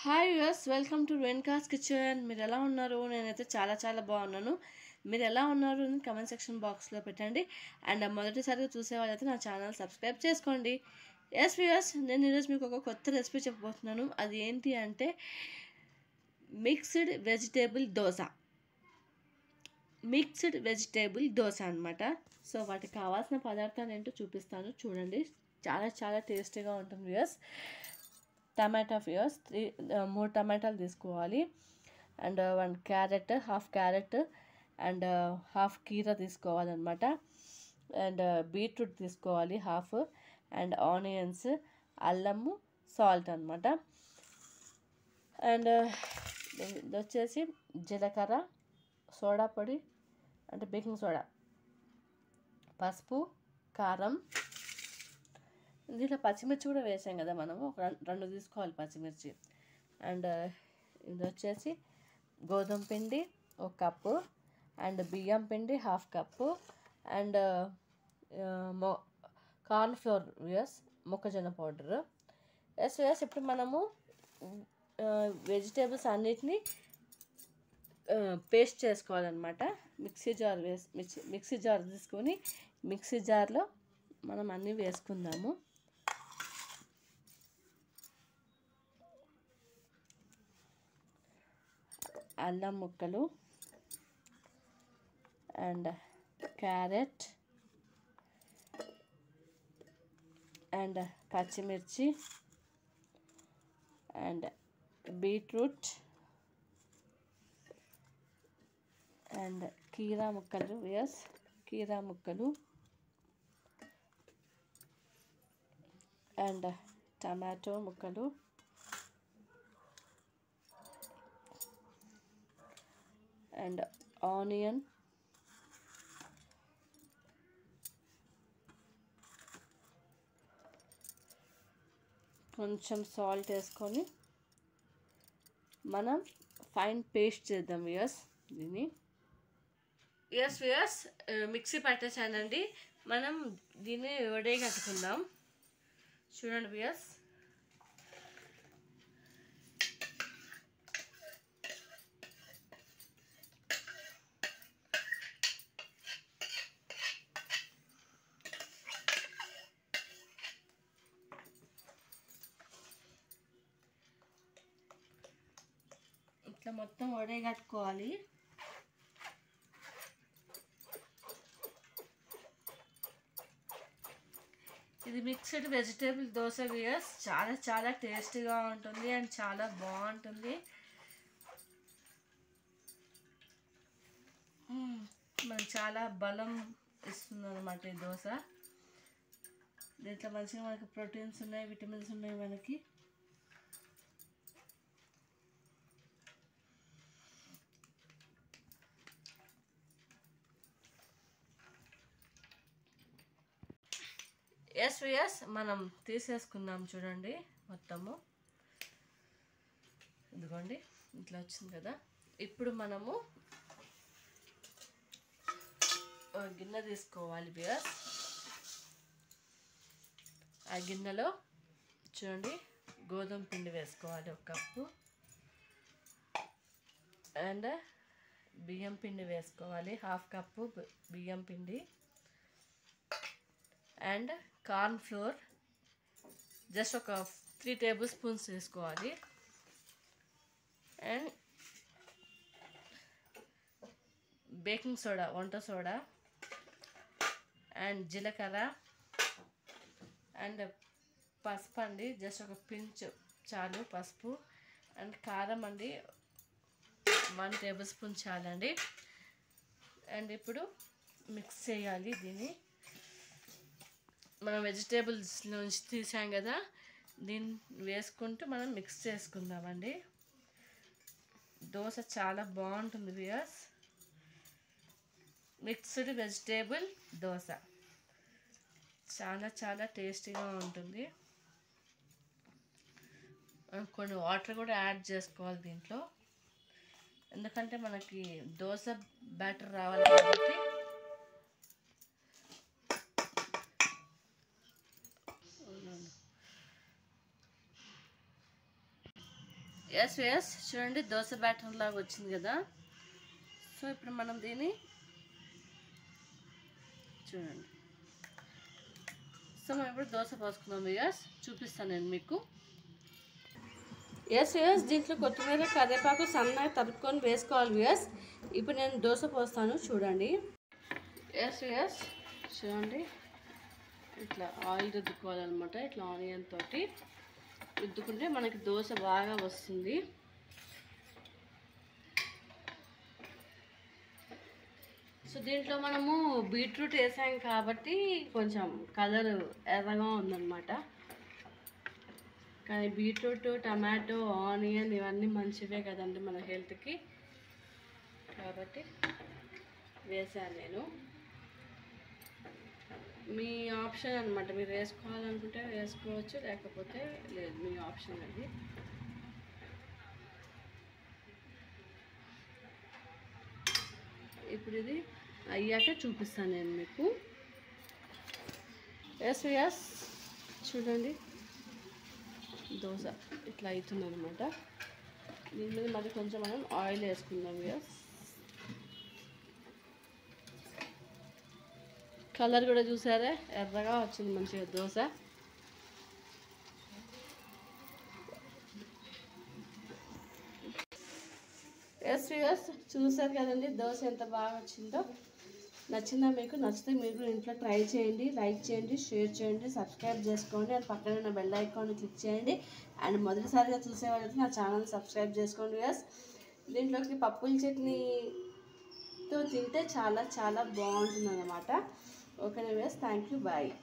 hi viewers welcome to వెన్కాస్ kitchen మీరు ఎలా ఉన్నారు నేనైతే చాలా చాలా బాగున్నాను మీరు ఎలా ఉన్నారు అని కమెంట్ సెక్షన్ బాక్స్లో పెట్టండి అండ్ మొదటిసారిగా చూసే వాళ్ళైతే నా ఛానల్ సబ్స్క్రైబ్ చేసుకోండి ఎస్ వ్యూయర్స్ నేను ఈరోజు మీకు ఒక కొత్త రెసిపీ చెప్పబోతున్నాను అది ఏంటి అంటే mixed vegetable dosa mixed vegetable dosa అనమాట సో వాటికి కావాల్సిన పదార్థాలు ఏంటో చూపిస్తాను చూడండి చాలా చాలా టేస్టీగా ఉంటుంది వ్యూయర్స్ టమాటా ఫ్యూయర్స్ త్రీ మూడు టమాటాలు తీసుకోవాలి and one carrot half carrot and half కీర తీసుకోవాలన్నమాట అండ్ బీట్రూట్ తీసుకోవాలి హాఫ్ అండ్ ఆనియన్స్ అల్లము సాల్ట్ అనమాట అండ్ ఇది వచ్చేసి జీలకర్ర సోడా పొడి అంటే బేకింగ్ సోడా పసుపు కారం దీంట్లో పచ్చిమిర్చి కూడా వేసాం కదా మనము ఒక రెండు తీసుకోవాలి పచ్చిమిర్చి అండ్ ఇది వచ్చేసి గోధుమ పిండి ఒక కప్పు అండ్ బియ్యం పిండి హాఫ్ కప్పు అండ్ మొ కార్న్ ఫ్లోర్ వేస్ మొక్కజొన్న పౌడర్ ఎస్ వేస్ ఇప్పుడు మనము వెజిటేబుల్స్ అన్నిటినీ పేస్ట్ చేసుకోవాలన్నమాట మిక్సీ జార్ వేసి మిక్సీ మిక్సీ జార్ తీసుకొని మిక్సీ జార్లో మనం అన్నీ వేసుకుందాము అల్లం ముక్కలు అండ్ క్యారెట్ అండ్ పచ్చిమిర్చి అండ్ బీట్రూట్ అండ్ కీరా ముక్కలు ఎస్ కీరా ముక్కలు అండ్ టమాటో ముక్కలు అండ్ ఆనియన్ కొంచెం సాల్ట్ వేసుకొని మనం ఫైన్ పేస్ట్ చేద్దాం వియర్స్ దీన్ని ఎస్ వియర్స్ మిక్సీ పట్టేసానండి మనం దీన్ని వడే కట్టుకుందాం చూడండి వియర్స్ ఇట్లా మొత్తం వడే కట్టుకోవాలి ఇది మిక్స్డ్ వెజిటేబుల్ దోశ వియర్స్ చాలా చాలా టేస్టీగా ఉంటుంది అండ్ చాలా బాగుంటుంది మనకు చాలా బలం ఇస్తుంది అనమాట ఈ దోశ దీంట్లో మంచిగా మనకి ప్రోటీన్స్ ఉన్నాయి విటమిన్స్ ఉన్నాయి మనకి ఎస్ విఎస్ మనం తీసేసుకుందాం చూడండి మొత్తము ఇదిగోండి ఇట్లా వచ్చింది కదా ఇప్పుడు మనము గిన్నె తీసుకోవాలి బియస్ ఆ గిన్నెలో చూడండి గోధుమ పిండి వేసుకోవాలి ఒక కప్పు అండ్ బియ్యం పిండి వేసుకోవాలి హాఫ్ కప్పు బియ్యం పిండి అండ్ కార్న్ ఫ్లోర్ జస్ట్ ఒక త్రీ టేబుల్ స్పూన్స్ వేసుకోవాలి అండ్ బేకింగ్ సోడా వంట సోడా అండ్ జీలకర్ర అండ్ పసుపు అండి జస్ట్ ఒక పించ్ చాలు పసుపు అండ్ కారం అండి వన్ టేబుల్ స్పూన్ చాలండి అండ్ ఇప్పుడు మిక్స్ చేయాలి దీన్ని మనం వెజిటేబుల్స్ నుంచి తీసాం కదా దీన్ని వేసుకుంటూ మనం మిక్స్ చేసుకుందామండి దోశ చాలా బాగుంటుంది వియర్స్ మిక్స్డ్ వెజిటేబుల్ దోశ చాలా చాలా టేస్టీగా ఉంటుంది కొన్ని వాటర్ కూడా యాడ్ చేసుకోవాలి దీంట్లో ఎందుకంటే మనకి దోశ బ్యాటర్ రావాలి కాబట్టి ఎస్ ఎస్ చూడండి దోశ బ్యాటర్ లాగా వచ్చింది కదా సో ఇప్పుడు మనం దీన్ని చూడండి సో మనం ఇప్పుడు దోశ పోసుకుందాం ఎస్ చూపిస్తాను నేను మీకు ఎస్ ఎస్ దీంట్లో కొత్తిమీర కరివేపాకు సన్నగా తరుపుకొని వేసుకోవాలి ఎస్ ఇప్పుడు నేను దోశ పోస్తాను చూడండి ఎస్ ఎస్ చూడండి ఇట్లా ఆయిల్ రుద్దుకోవాలన్నమాట ఇట్లా ఆనియన్ తోటి రుద్దుకుంటే మనకి దోశ బాగా వస్తుంది సో దీంట్లో మనము బీట్రూట్ వేసాం కాబట్టి కొంచెం కలర్ ఎర్రగా ఉందన్నమాట కానీ బీట్రూట్ టమాటో ఆనియన్ ఇవన్నీ మంచివే కదండి మన హెల్త్కి కాబట్టి వేసాను నేను మీ ఆప్షన్ అనమాట మీరు వేసుకోవాలనుకుంటే వేసుకోవచ్చు లేకపోతే లేదు మీ ఆప్షన్ అది ఇప్పుడు ఇది అయ్యాక చూపిస్తాను నేను మీకు ఎస్ ఎస్ చూడండి దోశ ఇట్లా అవుతుంది అనమాట దీని మీద మరి కొంచెం మనం ఆయిల్ వేసుకుందాం ఎస్ కలర్ కూడా చూసారా ఎర్రగా వచ్చింది మంచిగా దోశ ఎస్ ఎస్ చూసారు కదండి దోశ ఎంత బాగా వచ్చిందో నచ్చిందా మీకు నచ్చితే మీరు కూడా ఇంట్లో ట్రై చేయండి లైక్ చేయండి షేర్ చేయండి సబ్స్క్రైబ్ చేసుకోండి అండ్ పక్కన ఉన్న బెల్ ఐకాన్ క్లిక్ చేయండి అండ్ మొదటిసారిగా చూసేవాళ్ళైతే నా ఛానల్ సబ్స్క్రైబ్ చేసుకోండి ఎస్ దీంట్లోకి పప్పుల చట్నీతో తింటే చాలా చాలా బాగుంటుంది అన్నమాట ఓకేనా వేస్ థ్యాంక్ యూ బాయ్